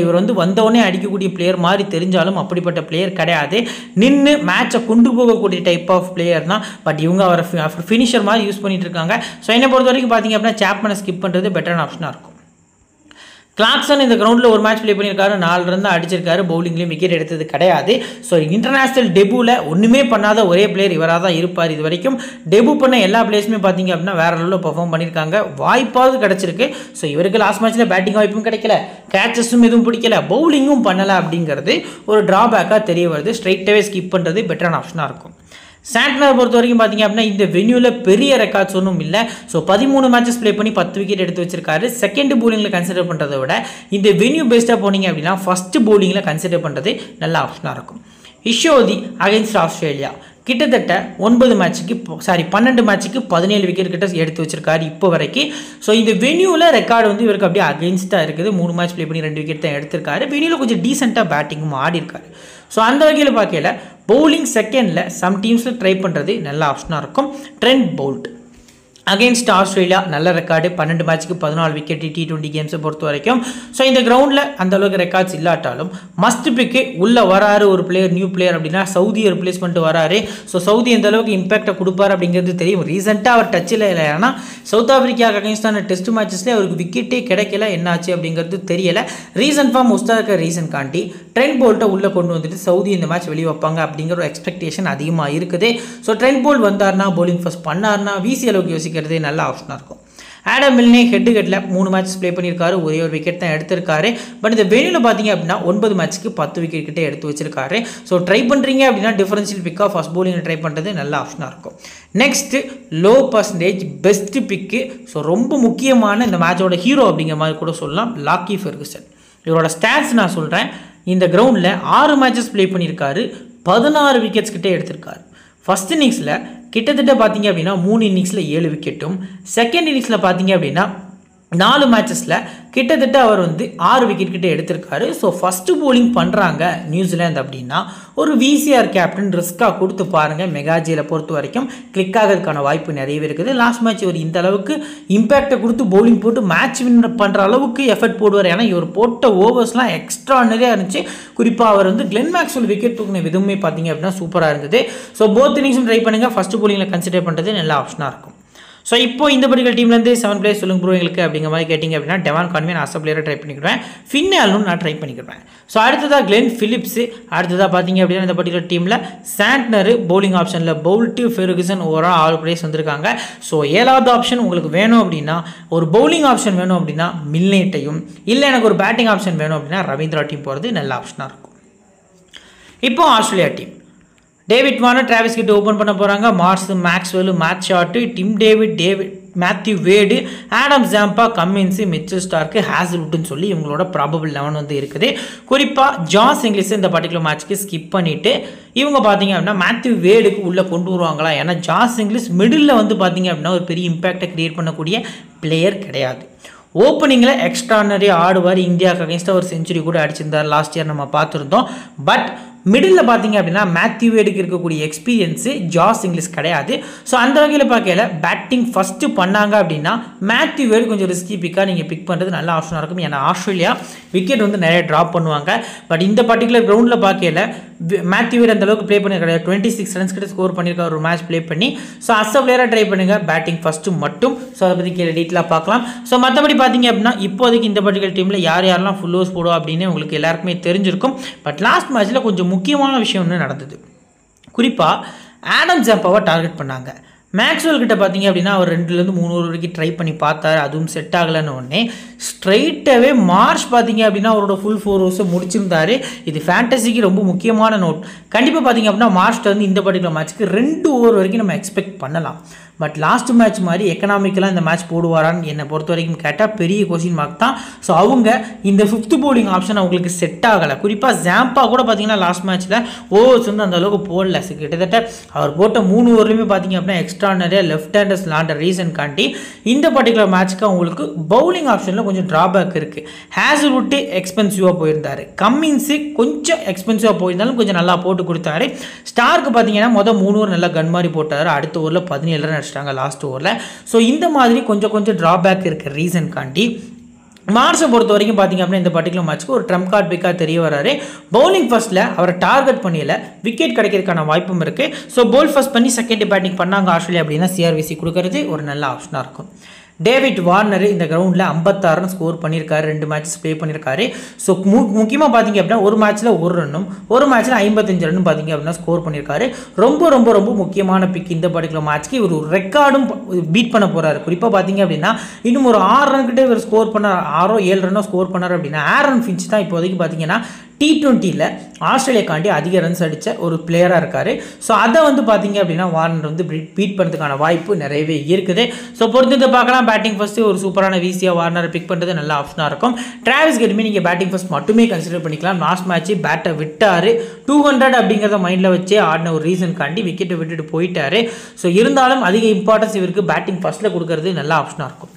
இவர் வந்து வந்தவொடனே அடிக்கக்கூடிய பிளேயர் மாதிரி தெரிஞ்சாலும் அப்படிப்பட்ட பிளேயர் கிடையாது நின்று மேட்சை கொண்டு போகக்கூடிய டைப் ஆஃப் பிளேயர் தான் பட் இவங்க அவரை ஃபினிஷர் மாதிரி யூஸ் பண்ணிட்டு இருக்காங்க ஸோ என்னை பொறுத்த வரைக்கும் பார்த்தீங்க அப்படின்னா சாப்மனை ஸ்கிப் பண்ணுறது பெட்டரான ஆப்ஷனாக இருக்கும் கிளாக்ஸன் இந்த கிரவுண்டில் ஒரு மேட்ச் ப்ளே பண்ணியிருக்காரு நாலு ரன் தான் அடிச்சிருக்காரு பவுலிங்லேயும் விக்கெட் எடுத்தது கிடையாது ஸோ இன்டர்நேஷனல் டெபுவில் ஒன்றுமே பண்ணாத ஒரே பிளேயர் இவராக தான் இருப்பார் இது வரைக்கும் டெபு பண்ண எல்லா பிளேயர்ஸுமே பார்த்தீங்க அப்படின்னா வேற லெவலில் பெர்ஃபார்ம் பண்ணியிருக்காங்க வாய்ப்பாவது கிடச்சிருக்கு ஸோ இவருக்கு லாஸ்ட் மேட்ச்சில் பேட்டிங் வாய்ப்பும் கிடைக்கல கேச்சஸும் எதுவும் பிடிக்கல பவுலிங்கும் பண்ணலை அப்படிங்கிறது ஒரு ட்ராபேக்காக தெரிய வருது ஸ்ட்ரைட்டாகவே ஸ்கிப் பண்ணுறது பெட்டரான ஆப்ஷனாக இருக்கும் சாண்ட்னர் பொறுத்த வரைக்கும் பார்த்தீங்க அப்படின்னா இந்த வென்யூவில் பெரிய ரெக்கார்ட்ஸ் ஒன்றும் இல்லை ஸோ பதிமூணு மேட்சஸ் ப்ளே பண்ணி பத்து விக்கெட் எடுத்து வச்சிருக்காரு செகண்ட் bowlingல கன்சிடர் பண்ணுறதை விட இந்த வென்யூ பேஸ்டாக போனீங்க அப்படின்னா ஃபர்ஸ்ட் bowlingல கன்சிடர் பண்ணுறது நல்ல ஆப்ஷனாக இருக்கும் இஷோதி அகைன்ஸ்ட் ஆஸ்திரேலியா கிட்டத்தட்ட ஒன்பது மேட்ச்சுக்கு சாரி பன்னெண்டு மேட்ச்சுக்கு பதினேழு விக்கெட் கிட்ட எடுத்து வச்சிருக்காரு இப்போ வரைக்கும் ஸோ இந்த வென்யூவில் ரெக்கார்டு வந்து இவருக்கு அப்படியே அகெயின்ஸ்டாக இருக்குது மூணு மேட்ச் ப்ளே பண்ணி ரெண்டு விக்கெட் தான் எடுத்திருக்காரு வென்யூவில் கொஞ்சம் டீசெண்டாக பேட்டிங்கும் ஆடி இருக்காரு ஸோ அந்த வகையில் பார்க்கல பவுலிங் செகண்டில் சம் டீம்ஸில் ட்ரை பண்ணுறது நல்ல ஆப்ஷனாக இருக்கும் ட்ரெண்ட் பவுல்ட் அகெயின்ஸ்ட் ஆஸ்திரேலியா நல்ல ரெக்கார்டு பன்னெண்டு மேட்ச்சுக்கு பதினாலு விக்கெட் டி டுவெண்ட்டி கேம்ஸை பொறுத்த வரைக்கும் ஸோ இந்த கிரவுண்டில் அந்த அளவுக்கு ரெக்கார்ட்ஸ் இல்லாட்டாலும் மஸ்ட் பிக்கு உள்ளே வராரு ஒரு பிளேயர் நியூ பிளேயர் அப்படின்னா சவுதி ரிப்ளேஸ்மெண்ட் வராரு ஸோ சவுதி எந்த அளவுக்கு இம்பாக்டை கொடுப்பார் அப்படிங்கிறது தெரியும் ரீசெண்டாக அவர் டச்சில் இல்லை ஏன்னா சவுத் ஆப்பிரிக்கா அகைன்ஸ்டான டெஸ்ட் மேட்சஸ்லேயே அவருக்கு விக்கெட்டே கிடைக்கல என்னாச்சு அப்படிங்கிறது தெரியல ரீசன் ஃபார்ம் மோஸ்ட்டாக இருக்க ரீசன் காண்டி ட்ரெண்ட் போல்ட்டை உள்ளே கொண்டு வந்துட்டு சவுதி இந்த மேட்ச் வெளியே வைப்பாங்க அப்படிங்கிற ஒரு எக்ஸ்பெக்டேஷன் அதிகமாக இருக்குது ஸோ ட்ரெண்ட் போல் வந்தார்னா bowling ஃபர்ஸ்ட் பண்ணார்னா வீசி அளவுக்கு யோசிக்கிறதே நல்ல ஆப்ஷனாக இருக்கும் ஆடம் மில்னே ஹெட் ஹெட்டில் மூணு மேட்ச் ப்ளே பண்ணியிருக்காரு ஒரே ஒரு விக்கெட் தான் எடுத்திருக்காரு பட் இந்த வெனியில் பார்த்தீங்க அப்படின்னா ஒன்பது மேட்ச்சுக்கு பத்து விக்கெட் கிட்டே எடுத்து வச்சிருக்காரு ஸோ ட்ரை பண்ணுறீங்க அப்படின்னா டிஃபரன்ஷியல் பிக்காக ஃபஸ்ட் bowling ட்ரை பண்ணுறது நல்ல ஆப்ஷனாக இருக்கும் next low percentage best pick so ரொம்ப முக்கியமான இந்த மேட்சோட ஹீரோ அப்படிங்கிற மாதிரி கூட சொல்லலாம் லாக்கி ஃபெர்குசன் இவரோட ஸ்டாட்ஸ் நான் சொல்கிறேன் இந்த கிரவுண்டில் ஆறு மேட்சஸ் ப்ளே பண்ணியிருக்காரு பதினாறு விக்கெட்ஸ் கிட்டே எடுத்திருக்காரு ஃபர்ஸ்ட் இன்னிங்ஸில் கிட்டத்தட்ட பார்த்தீங்க அப்படின்னா மூணு இன்னிங்ஸில் ஏழு விக்கெட்டும் செகண்ட் இன்னிங்ஸில் பார்த்தீங்க அப்படின்னா நாலு மேட்சஸில் கிட்டத்தட்ட அவர் வந்து ஆறு விக்கெட் கிட்ட எடுத்திருக்காரு ஸோ ஃபஸ்ட்டு bowling பண்ணுறாங்க நியூசிலாந்து அப்படின்னா ஒரு விசிஆர் கேப்டன் ரிஸ்க்காக கொடுத்து பாருங்கள் மெகாஜியில் பொறுத்த வரைக்கும் கிளிக் ஆகிறதுக்கான வாய்ப்பு நிறையவே இருக்குது லாஸ்ட் மேட்ச் இவர் இந்த அளவுக்கு இம்பேக்டை கொடுத்து bowling போட்டு மேட்ச் வின் பண்ணுற அளவுக்கு எஃபர்ட் போடுவார் ஏன்னா இவர் போட்ட ஓவர்ஸ்லாம் எக்ஸ்ட்ரானரியாக இருந்துச்சு குறிப்பாக அவர் வந்து கிளென் மேக்ஸ்வெல் விக்கெட் தூக்கின விதமே பார்த்தீங்க அப்படின்னா சூப்பராக இருந்தது ஸோ போத் இன்னிங்ஸும் ட்ரை பண்ணுங்கள் ஃபஸ்ட் bowlingல கன்சிடர் பண்ணுறது நல்ல ஆப்ஷனாக இருக்கும் ஸோ இப்போ இந்த படிக்கல் டீம்லேருந்து செவன் பிளேயர் சொல்லுங்க ப்ரோ எங்களுக்கு அப்படிங்கிற மாதிரி கேட்டிங்க அப்படின்னா டெவான் கான்வே நான் அச பிளேயரை ட்ரை பண்ணிக்கிறேன் ஃபின்னாலும் நான் ட்ரை பண்ணிக்கிறேன் ஸோ அடுத்ததாக கிளென் ஃபிலிப்ஸு அடுத்ததாக பார்த்தீங்க அப்படின்னா இந்த பர்டிகுலர் டீமில் சாண்ட்னர் bowling ஆப்ஷனில் Boult Ferguson overall all players வந்திருக்காங்க ஸோ ஏழாவது ஆப்ஷன் உங்களுக்கு வேணும் அப்படின்னா ஒரு bowling ஆப்ஷன் வேணும் அப்படின்னா மில்னேட்டையும் இல்லை எனக்கு ஒரு பேட்டிங் ஆப்ஷன் வேணும் அப்படின்னா ரவீந்திரா டீம் போகிறது நல்ல ஆப்ஷனாக இருக்கும் இப்போ Australia team David Warner Travis கிட்ட ஓப்பன் பண்ண போகிறாங்க Marsh Maxwell Matt Short Tim David David Matthew Wade Adam Zampa Cummins Mitchell Starc ஹேசல்வுட்னு சொல்லி இவங்களோட ப்ராபபிள் லெவன் வந்து இருக்குது குறிப்பாக ஜாஸ் இங்கிலீஷ் இந்த பர்டிகுலர் மேட்ச்க்கு ஸ்கிப் பண்ணிவிட்டு இவங்க பார்த்தீங்க அப்படின்னா மேத்யூ வேடுக்கு உள்ளே கொண்டு வருவாங்களா ஏன்னா ஜாஸ் இங்கிலீஷ் மிடில் வந்து பார்த்தீங்க அப்படின்னா ஒரு பெரிய இம்பேக்டை கிரியேட் பண்ணக்கூடிய பிளேயர் கிடையாது ஓப்பனிங்கில் எக்ஸ்ட்ரானரி ஆடுவார் இந்தியாவுக்கு அகேன்ஸ்டாக ஒரு செஞ்சுரி கூட அடிச்சிருந்தார் லாஸ்ட் இயர் நம்ம பார்த்துருந்தோம் பட் மிடில் பார்த்தீங்க அப்படின்னா மேத்யூ வேடுக்கு இருக்கக்கூடிய எக்ஸ்பீரியன்ஸு ஜாஸ் இங்கிலீஷ் கிடையாது ஸோ அந்த வகையில் பார்க்கல பேட்டிங் ஃபஸ்ட்டு பண்ணாங்க அப்படின்னா மேத்யூ வேடு கொஞ்சம் ரிஸ்கி பிக்காக நீங்கள் பிக் பண்ணுறது நல்ல ஆப்ஷனாக இருக்கும் ஏன்னா ஆஸ்திரேலியா விக்கெட் வந்து நிறைய ட்ராப் பண்ணுவாங்க பட் இந்த பர்டிகுலர் கிரவுண்டில் பார்க்கல மேத்யூ வேடு அந்த அளவுக்கு ப்ளே பண்ணி கிடையாது டுவெண்ட்டி சிக்ஸ் ரன்ஸ் கிட்ட ஸ்கோர் பண்ணியிருக்காரு ஒரு மேட்ச் ப்ளே பண்ணி ஸோ அஸ் பிளேயராக ட்ரை பண்ணுங்கள் பேட்டிங் ஃபஸ்ட்டு மட்டும் ஸோ அதை பற்றி கீழே டீட்டெயிலாக பார்க்கலாம் ஸோ மற்றபடி பார்த்தீங்க அப்படின்னா இப்போதைக்கு இந்த பர்டிகுலர் டீமில் யார் யாரெல்லாம் ஃபுல் ஓவர்ஸ் போடுவோம் அப்படின்னு உங்களுக்கு எல்லாருக்குமே தெரிஞ்சிருக்கும் பட் லாஸ்ட் மேட்ச்சில் கொஞ்சம் முக்கியமான விஷயம் ஒன்று நடந்தது குறிப்பாக ஆடம் ஜாப்பாவை டார்கெட் பண்ணாங்க மேக்ஸ்வெல் கிட்ட பார்த்தீங்க அப்படின்னா அவர் ரெண்டுலேருந்து மூணு ஓவர் வரைக்கும் ட்ரை பண்ணி பார்த்தாரு அதுவும் செட் ஆகலைன்னு உடனே ஸ்ட்ரைட்டாகவே மார்ச் பார்த்தீங்க அப்படின்னா அவரோட ஃபுல் ஃபோர் ஓவர்ஸை முடிச்சிருந்தாரு இது ஃபேண்டசிக்கு ரொம்ப முக்கியமான நோட் கண்டிப்பாக பார்த்தீங்க அப்படின்னா மார்ச்ல வந்து இந்த பர்டிகுலர் மேட்ச்சுக்கு ரெண்டு ஓவர் வரைக்கும் நம்ம எக்ஸ்பெக்ட் பண்ணலாம் பட் லாஸ்ட் மேட்ச் மாதிரி எக்கனாமிக்கலாக இந்த மேட்ச் போடுவாரான்னு என்னை பொறுத்த வரைக்கும் கேட்டால் பெரிய கொஸ்டின் மார்க் தான் ஸோ அவங்க இந்த ஃபிஃப்த் போலிங் ஆப்ஷன் அவங்களுக்கு செட் ஆகலை குறிப்பாக ஜாம்பா கூட பார்த்தீங்கன்னா லாஸ்ட் மேட்ச்சில் ஓவர்ஸ் வந்து அந்த அளவுக்கு போடல So, கிட்டத்தட்ட அவர் போட்ட மூணு ஓவர்லையுமே பார்த்தீங்க அப்படின்னா எக்ஸ்ட்ரா நிறைய லெஃப்ட் ஹேண்டர்ஸ் லாண்ட ரீசன் காண்டி இந்த பர்டிகுலர் மேட்ச்க்கு அவங்களுக்கு பவுலிங் ஆப்ஷனில் கொஞ்சம் ட்ராபேக் இருக்குது ஹேசல்வுட்டு எக்ஸ்பென்சிவாக போயிருந்தாரு கம்மின்ஸு கொஞ்சம் எக்ஸ்பென்சிவாக போயிருந்தாலும் கொஞ்சம் நல்லா போட்டு கொடுத்தாரு ஸ்டார்க்கு பார்த்தீங்கன்னா மொதல் மூணு ஓவர் நல்லா கன் மாதிரி போட்டார் அடுத்த ஓவரில் பதினேழு ரன் அடிச்சிட்டாங்க லாஸ்ட் ஓவரில் ஸோ இந்த மாதிரி கொஞ்சம் கொஞ்சம் ட்ராபேக் இருக்க ரீசன் காண்டி மார்ஸை பொறுத்த வரைக்கும் பார்த்தீங்க அப்படின்னா இந்த பர்டிகுலர் மேட்ச்க்கு ஒரு ட்ரம்ப் கார்டு பிக்காக தெரிய வராரு பவுலிங் ஃபர்ஸ்ட்டில் அவரை டார்கெட் பண்ணியல விக்கெட் கிடைக்கிறதுக்கான வாய்ப்பும் இருக்குது ஸோ பவுல் ஃபர்ஸ்ட் பண்ணி செகண்ட் பேட்டிங் பண்ணாங்க ஆஸ்திரேலியா அப்படின்னா சிஆர்விசி கொடுக்கறது ஒரு நல்ல ஆப்ஷனாக இருக்கும் டேவிட் வார்னர் இந்த கிரவுண்டில் ஐம்பத்தாறு ரன் ஸ்கோர் பண்ணியிருக்காரு ரெண்டு மேட்சஸ் ப்ளே பண்ணியிருக்காரு ஸோ மு முக்கியமாக பார்த்தீங்க அப்படின்னா ஒரு மேட்ச்சில் ஒரு ரன்னும் ஒரு மேட்ச்சில் ஐம்பத்தஞ்சு ரன்னும் பார்த்தீங்க அப்படின்னா ஸ்கோர் பண்ணியிருக்காரு ரொம்ப ரொம்ப ரொம்ப முக்கியமான பிக் இந்த பர்டிகுலர் மேட்ச்க்கு இவர் ஒரு ரெக்கார்டும் பீட் பண்ண போகிறாரு குறிப்பாக பார்த்தீங்க அப்படின்னா இன்னும் ஒரு ஆறு ரன் கிட்ட இவர் ஸ்கோர் பண்ணார் ஆறோ ஏழு ரன்னோ ஸ்கோர் பண்ணார் அப்படின்னா ஆரன் ஃபின்ச் தான் இப்போதைக்கு பார்த்தீங்கன்னா டி டுவெண்ட்டியில் ஆஸ்திரேலியாக்காண்டி அதிக ரன்ஸ் அடித்த ஒரு பிளேயராக இருக்கார் ஸோ அதை வந்து பார்த்தீங்க அப்படின்னா வார்னர் வந்து பீட் பண்ணுறதுக்கான வாய்ப்பு நிறையவே இருக்குது ஸோ பொறுத்து பார்க்கலாம் பேட்டிங் ஃபஸ்ட்டு ஒரு சூப்பரான வீசியாக வார்னரை பிக் பண்ணுறது நல்ல ஆப்ஷனாக இருக்கும் டிராவிஸ் கெட்மி நீங்கள் பேட்டிங் ஃபஸ்ட் மட்டுமே கன்சிடர் பண்ணிக்கலாம் லாஸ்ட் மேட்ச்சு பேட்டை விட்டார் டூ ஹண்ட்ரட் அப்படிங்கிறத மைண்டில் வச்சே ஆடின ஒரு ரீசன்காண்டி விக்கெட்டை விட்டுட்டு போயிட்டாரு ஸோ இருந்தாலும் அதிக இம்பார்ட்டன்ஸ் இவருக்கு பேட்டிங் ஃபஸ்ட்டில் கொடுக்கறது நல்ல ஆப்ஷனாக இருக்கும்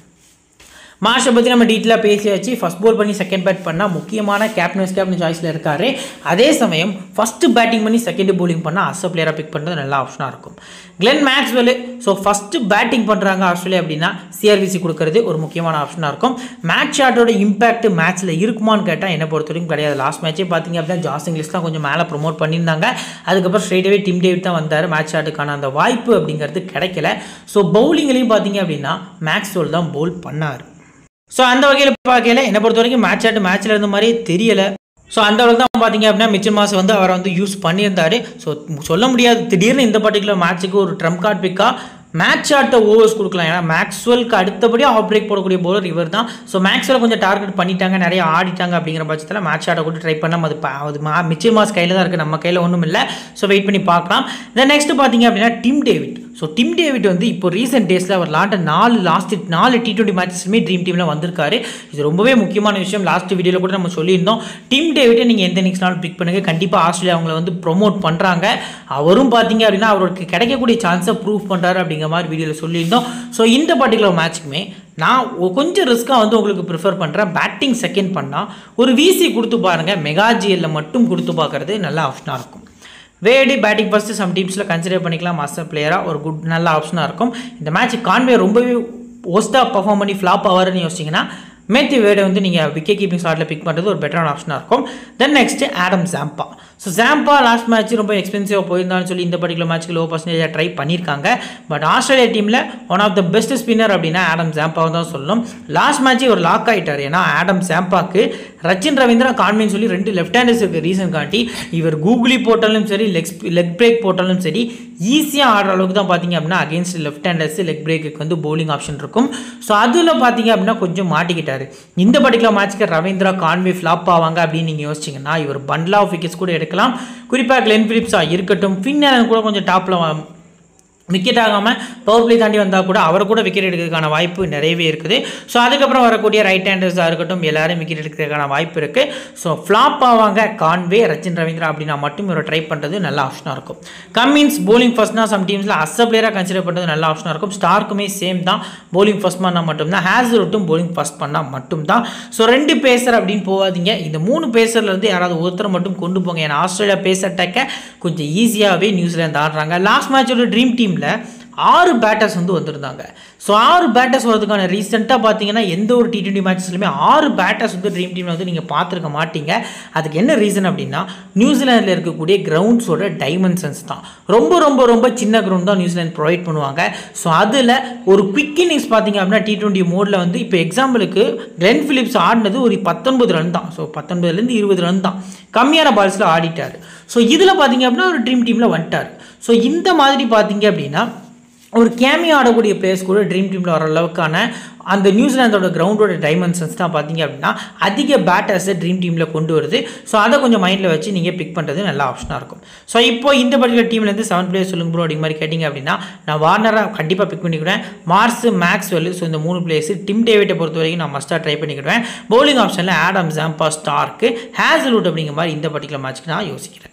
மார்ஷை பற்றி நம்ம டீட்டெயிலாக பேசியாச்சு ஃபஸ்ட் போல் பண்ணி செகண்ட் பேட் பண்ணால் முக்கியமான கேப்டன் கேப்டன் சாய்ஸில் இருக்கார் அதே சமயம் ஃபஸ்ட்டு பேட்டிங் பண்ணி செகண்ட் bowling பண்ணால் அச பிளேயராக பிக் பண்ணுறது நல்ல ஆப்ஷனாக இருக்கும் Glenn Maxwell so first batting பண்ணுறாங்க ஆஸ்திரேலியா அப்படின்னா சிஆர்விசி கொடுக்கறது ஒரு முக்கியமான ஆப்ஷனாக இருக்கும் மேட்ச் ஷாட்டோட இம்பாக்ட் மேட்ச்சில் இருக்குமான்னு கேட்டால் என்னை பொறுத்த வரைக்கும் கிடையாது லாஸ்ட் மேட்ச்சே பார்த்தீங்க அப்படின்னா ஜாஸ் இங்கிலீஷ் தான் கொஞ்சம் மேலே ப்ரொமோட் பண்ணியிருந்தாங்க அதுக்கப்புறம் ஸ்ட்ரெயிட்டாகவே டிம் டேவிட் தான் வந்தார் மேட்ச் ஷாட்டுக்கான அந்த வாய்ப்பு அப்படிங்கிறது கிடைக்கல ஸோ பவுலிங்லேயும் பார்த்தீங்க அப்படின்னா மேக்ஸ்வெல் தான் பவுல் பண்ணார் ஸோ அந்த வகையில் பார்க்கல என்னை பொறுத்த வரைக்கும் மேட்ச் ஆட்டு மேட்ச்சில் இருந்த மாதிரியே தெரியல ஸோ அந்த அளவுக்கு தான் பார்த்தீங்க அப்படின்னா மிச்சல் மாஸ் வந்து அவரை வந்து யூஸ் பண்ணியிருந்தாரு ஸோ சொல்ல முடியாது திடீர்னு இந்த பர்டிகுலர் மேட்ச்சுக்கு ஒரு ட்ரம்ப் கார்டு பிக்கா மேட்ச் ஆட்ட ஓவர்ஸ் கொடுக்கலாம் ஏன்னா மேக்ஸ்வெல்க்கு அடுத்தபடியாக ஆஃப் பிரேக் போடக்கூடிய போலர் இவர் தான் ஸோ மேக்ஸ்வெல் கொஞ்சம் டார்கெட் பண்ணிட்டாங்க நிறைய ஆடிட்டாங்க அப்படிங்கிற பட்சத்தில் மேட்ச் ஆட்ட கூட ட்ரை பண்ணால் அது ப- அது மா மிச்சல் மாஸ் கையில் தான் இருக்குது நம்ம கையில் ஒன்றும் இல்லை ஸோ வெயிட் பண்ணி பார்க்கலாம் தென் நெக்ஸ்ட் பார்த்தீங்க அப்படின்னா Tim David so Tim David வந்து இப்போ ரீசெண்ட் டேஸில் அவர் லாண்ட நாலு லாஸ்ட் நாலு டி டுவெண்ட்டி மேட்சஸுமே ட்ரீம் டீமில் வந்திருக்காரு இது ரொம்பவே முக்கியமான விஷயம் லாஸ்ட் வீடியோவில் கூட நம்ம சொல்லியிருந்தோம் டிம் டேவிட்டை நீங்கள் எந்த நெக்ஸ்ட் பிக் பண்ணுங்கள் கண்டிப்பாக ஆஸ்திரேலியா அவங்கள வந்து ப்ரொமோட் பண்ணுறாங்க அவரும் பார்த்தீங்க அப்படின்னா அவருக்கு கிடைக்கக்கூடிய சான்ஸை ப்ரூவ் பண்ணுறாரு அப்படிங்கிற மாதிரி வீடியோவில் சொல்லியிருந்தோம் ஸோ இந்த பர்டிகுலர் மேட்ச்சுக்குமே நான் ஒ- கொஞ்சம் ரிஸ்க்காக வந்து உங்களுக்கு ப்ரிஃபர் பண்ணுறேன் பேட்டிங் செகண்ட் பண்ணால் ஒரு விசி கொடுத்து பாருங்கள் மெகா ஜிஎல்ல மட்டும் கொடுத்து பார்க்குறது நல்ல ஆப்ஷனாக இருக்கும் வேடி பேட்டிங் ஃபஸ்ட்டு சம் டீம்ஸில் கன்சிடர் பண்ணிக்கலாம் மாஸ்டர் பிளேயராக ஒரு குட் நல்ல ஆப்ஷனாக இருக்கும் இந்த மேட்ச் கான்வே ரொம்பவே ஒஸ்ட்டாக பர்ஃபார்ம் பண்ணி ஃப்ளாப் ஆவாருன்னு யோசிச்சிங்கன்னா மேத்யூ வேடை வந்து நீங்கள் விக்கெட் கீப்பிங் ஸ்லாட்டில் பிக் பண்ணுறது ஒரு பெட்டரான ஆப்ஷனாக இருக்கும் then next Adam Zampa so Zampa last match ரொம்ப எக்ஸ்பென்சிவாக போயிருந்தான்னு சொல்லி இந்த பர்டிகுலர் மேட்ச்க்கு லோ பர்சன்டேஜாக ட்ரை பண்ணியிருக்காங்க பட் ஆஸ்திரேலியா டீமில் one of the best spinner அப்படின்னா ஆடம் ஜாம்பாவை தான் சொல்லணும் லாஸ்ட் மேட்ச்சே ஒரு லாக் ஆகிட்டார் ஏன்னா ஆடம் ஜாம்பாக்கு ரச்சின் ரவீந்திரா கான்வின்னு சொல்லி ரெண்டு லெஃப்ட் ஹேண்டர்ஸ் இருக்க ரீசன் காட்டி இவர் கூகுளி போட்டாலும் சரி லெக் லெக் பிரேக் போட்டாலும் சரி ஈஸியாக ஆடுற அளவுக்கு தான் பார்த்தீங்க அப்படின்னா against left handers leg break வந்து bowling ஆப்ஷன் இருக்கும் ஸோ அதில் பார்த்தீங்க அப்படின்னா கொஞ்சம் மாட்டிக்கிட்டாரு இந்த பர்டிகுலர் மேட்ச்க்கு ரவீந்திரா கான்வே ஃப்ளாப் ஆவாங்க அப்படின்னு நீங்கள் யோசிச்சிங்கன்னா இவர் பண்ட்லா ஆஃப் விக்கெட்ஸ் கூட எடுக்கலாம் குறிப்பாக கிளென் பிலிப்ஸாக இருக்கட்டும் ஃபின்னர் கூட கொஞ்சம் டாப்பில் விக்கெட் ஆகாமல் பவர் பிளே தாண்டி வந்தால் கூட அவர் கூட விக்கெட் எடுக்கிறதுக்கான வாய்ப்பு நிறையவே இருக்குது ஸோ அதுக்கப்புறம் வரக்கூடிய ரைட் ஹேண்டர்ஸாக இருக்கட்டும் எல்லாரும் விக்கெட் எடுக்கிறதுக்கான வாய்ப்பு இருக்குது ஸோ ஃப்ளாப் ஆவாங்க கான்வே ரச்சின் ரவீந்திரா அப்படின்னா மட்டும் இவரை ட்ரை பண்ணுறது நல்ல ஆப்ஷனாக இருக்கும் கம்மின்ஸ் bowling ஃபர்ஸ்ட்னா சம் டீம்ஸில் அஸ்ஸ பிளேயராக கன்சிடர் பண்ணுறது நல்ல ஆப்ஷனாக இருக்கும் ஸ்டார்க்குமே சேம் தான் bowling ஃபர்ஸ்ட் பண்ணால் மட்டும்தான் ஹேசருட்டும் bowling ஃபர்ஸ்ட் பண்ணால் மட்டும்தான் ஸோ ரெண்டு பேசர் அப்படின்னு போகாதீங்க இந்த மூணு பேசர்லேருந்து யாராவது ஒருத்தர் மட்டும் கொண்டு போங்க ஏன்னா ஆஸ்திரேலியா பேஸ் அட்டாக்க கொஞ்சம் ஈஸியாகவே நியூசிலாந்து ஆடுறாங்க லாஸ்ட் மேட்சோட ட்ரீம் டீமில் ஆறு பேட்டர்ஸ் வந்து வந்திருந்தாங்க ஸோ ஆறு பேட்டர்ஸ் வரதுக்கான ரீசெண்டாக பார்த்தீங்கன்னா எந்த ஒரு டி டுவெண்ட்டி மேட்சஸ்லையுமே ஆறு பேட்டர்ஸ் வந்து ட்ரீம் டீமில் வந்து நீங்கள் பார்த்துருக்க மாட்டீங்க அதுக்கு என்ன ரீசன் அப்படின்னா நியூசிலாந்தில் இருக்கக்கூடிய கிரவுண்ட்ஸோட டைமென்ஷன்ஸ் தான் ரொம்ப ரொம்ப ரொம்ப சின்ன கிரவுண்ட் தான் நியூசிலாந்து ப்ரொவைட் பண்ணுவாங்க ஸோ அதில் ஒரு குவிக் இன்னிங்ஸ் பார்த்தீங்க அப்படின்னா டி டுவெண்ட்டி மோடில் வந்து இப்போ எக்ஸாம்பிளுக்கு கிளென் ஃபிலிப்ஸ் ஆடினது ஒரு பத்தொன்பது ரன் தான் ஸோ பத்தொன்பதுலேருந்து இருபது ரன் தான் கம்மியான பால்ஸில் ஆடிட்டார் ஸோ இதில் பார்த்தீங்க அப்படின்னா ஒரு ட்ரீம் டீமில் வந்துட்டார் ஸோ இந்த மாதிரி பார்த்தீங்க அப்படின்னா ஒரு கேமியோ ஆடக்கூடிய பிளேயர்ஸ் கூட ட்ரீம் டீமில் வர அளவுக்கான அந்த நியூசிலாந்தோட கிரவுண்டோட டைமென்ஷன்ஸ் தான் பார்த்தீங்க அப்படின்னா அதிக பேட்டர்ஸை ட்ரீம் டீமில் கொண்டு வருது ஸோ அதை கொஞ்சம் மைண்டில் வச்சு நீங்கள் பிக் பண்ணுறது நல்ல ஆப்ஷனாக இருக்கும் ஸோ இப்போ இந்த பர்டிகுலர் டீம்லேருந்து செவன் பிளேயர் சொல்லுங்க ப்ரோ அப்படிங்கிற மாதிரி கேட்டிங்க அப்படின்னா நான் வார்னராக கண்டிப்பாக பிக் பண்ணிக்கிடுவேன் மார்ஸ் மேக்ஸ்வெல் ஸோ இந்த மூணு பிளேயர்ஸ் டிம் டேவிட்டை பொறுத்த வரைக்கும் நான் மஸ்ட்டாக ட்ரை பண்ணிக்கிடுவேன் bowling ஆப்ஷனில் ஆடம் ஜாம்பா ஸ்டார்க்கு ஹேசல்வுட் அப்படிங்கிற மாதிரி இந்த பர்டிகுலர் மேட்ச்க்கு நான் யோசிக்கிறேன்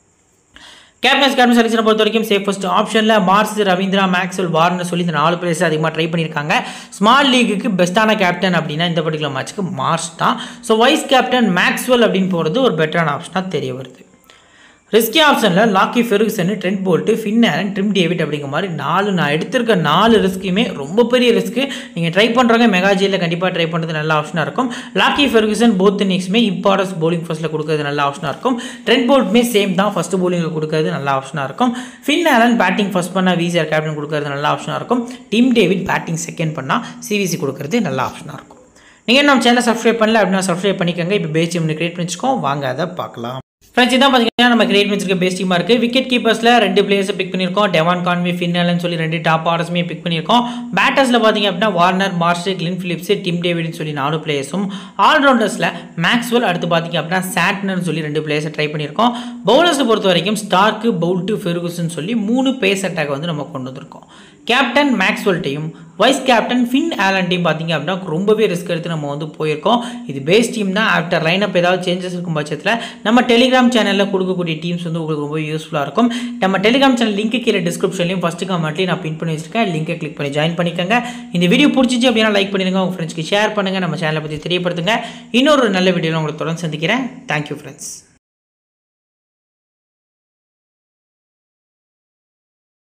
கேப்டன்ஸ் கேப்டன் செலெக்ஷனை பொறுத்த வரைக்கும் சேஃபஸ்ட் ஆப்ஷனில் மார்ஸ் ரவீந்திரா மேக்ஸ்வெல் வார்னர் சொல்லி இந்த நாலு பிளேயர்ஸ் அதிகமாக ட்ரை பண்ணியிருக்காங்க ஸ்மால் லீக்குக்கு பெஸ்ட்டான கேப்டன் அப்படின்னா இந்த பர்டிகுலர் மேட்ச்க்கு மார்ஸ் தான் ஸோ வைஸ் கேப்டன் மேக்ஸ்வெல் அப்படின்னு போகிறது ஒரு பெட்டரான ஆப்ஷனாக தெரிய வருது ரிஸ்கி ஆப்ஷனில் Lockie Ferguson Trent Boult Finn Allen Tim David அப்படிங்கிற மாதிரி நாலு நான் எடுத்திருக்க நாலு ரிஸ்க்குமே ரொம்ப பெரிய ரிஸ்க்கு நீங்கள் ட்ரை பண்ணுறவங்க மெகாஜியில் கண்டிப்பாக ட்ரை பண்ணுறது நல்ல ஆப்ஷனாக இருக்கும் லாக்கி ஃபெர்குசன் போத் இன்னிங்ஸுமே இம்பார்டன்ஸ் bowling ஃபர்ஸ்ட்டில் கொடுக்கறது நல்ல ஆப்ஷனாக இருக்கும் ட்ரெண்ட் போல்ட்டுமே சேம் தான் ஃபஸ்ட்டு bowling கொடுக்கறது நல்ல ஆப்ஷனாக இருக்கும் ஃபின் ஆலன் பேட்டிங் ஃபர்ஸ்ட் பண்ணால் விசிஆர் கேப்டன் கொடுக்கறது நல்ல ஆப்ஷனாக இருக்கும் டிம் டேவிட் பேட்டிங் செகண்ட் பண்ணால் சிவிசி கொடுக்கறது நல்ல ஆப்ஷனாக இருக்கும் நீங்கள் நம்ம சேனலை சப்ஸ்கிரைப் பண்ணல அப்படின்னா சப்ஸ்கிரைப் பண்ணிக்கோங்க இப்போ பேஸ் டீம் கிரியேட் பண்ணிச்சுக்கோம் வாங்க அதை பார்க்கலாம் ஃப்ரெண்ட்ஸ் இதான் பார்த்தீங்கன்னா நம்ம கிரியேட் பண்ணிருக்க பேஸ் டீமாக இருக்குது விக்கெட் கீப்பர்ஸில் ரெண்டு பிளேயர்ஸை பிக் பண்ணியிருக்கோம் டெவான் கான்வி ஃபின்னலன்னு சொல்லி ரெண்டு டாப் ஆர்டர்ஸுமே பிக் பண்ணியிருக்கோம் பேட்டர்ஸில் பார்த்தீங்க அப்படின்னா வார்னர் மார்ஷல் கிளின் ஃபிலிப்ஸ் டிம் டேவிட்னு சொல்லி நாலு பிளேயர்ஸும் ஆல்ரவுண்டர்ஸில் மேக்ஸ்வெல் அடுத்து பார்த்தீங்க அப்படின்னா சாட்னர்னு சொல்லி ரெண்டு பிளேயர்ஸை ட்ரை பண்ணியிருக்கோம் பவுலர்ஸை பொறுத்த வரைக்கும் ஸ்டார்க்கு பவுல்ட்டு ஃபெர்குசன் சொல்லி மூணு பேஸ் அட்டாக் வந்து நம்ம கொண்டு வந்திருக்கோம் கேப்டன் மேக்ஸ்வெல்ட்டையும் வைஸ் கேப்டன் ஃபின் ஆலன்ட்டையும் பார்த்தீங்க அப்படின்னா ரொம்பவே ரிஸ்க் எடுத்து நம்ம வந்து போயிருக்கோம் இது பேஸ் டீம் தான் ஆஃப்டர் லைனப் ஏதாவது சேஞ்சஸ் இருக்கும் பட்சத்தில் நம்ம டெலிகிராம் சேனலில் கொடுக்கக்கூடிய டீம்ஸ் வந்து உங்களுக்கு ரொம்ப யூஸ்ஃபுல்லாக இருக்கும் நம்ம டெலிகிராம் சேனல் லிங்க் கீழே டிஸ்கிரிப்ஷன்லையும் ஃபஸ்ட்டு கமெண்ட்லையும் நான் பின் பண்ணி வச்சிருக்கேன் லிங்கை கிளிக் பண்ணி ஜாயின் பண்ணிக்கோங்க இந்த வீடியோ பிடிச்சிச்சு அப்படின்னா லைக் பண்ணிடுங்க உங்கள் ஃப்ரெண்ட்ஸ்க்கு ஷேர் பண்ணுங்கள் நம்ம சேனலை பற்றி தெரியப்படுத்துங்க இன்னொரு நல்ல வீடியோவில் உங்களை தொடர்ந்து சந்திக்கிறேன் தேங்க்யூ ஃப்ரெண்ட்ஸ்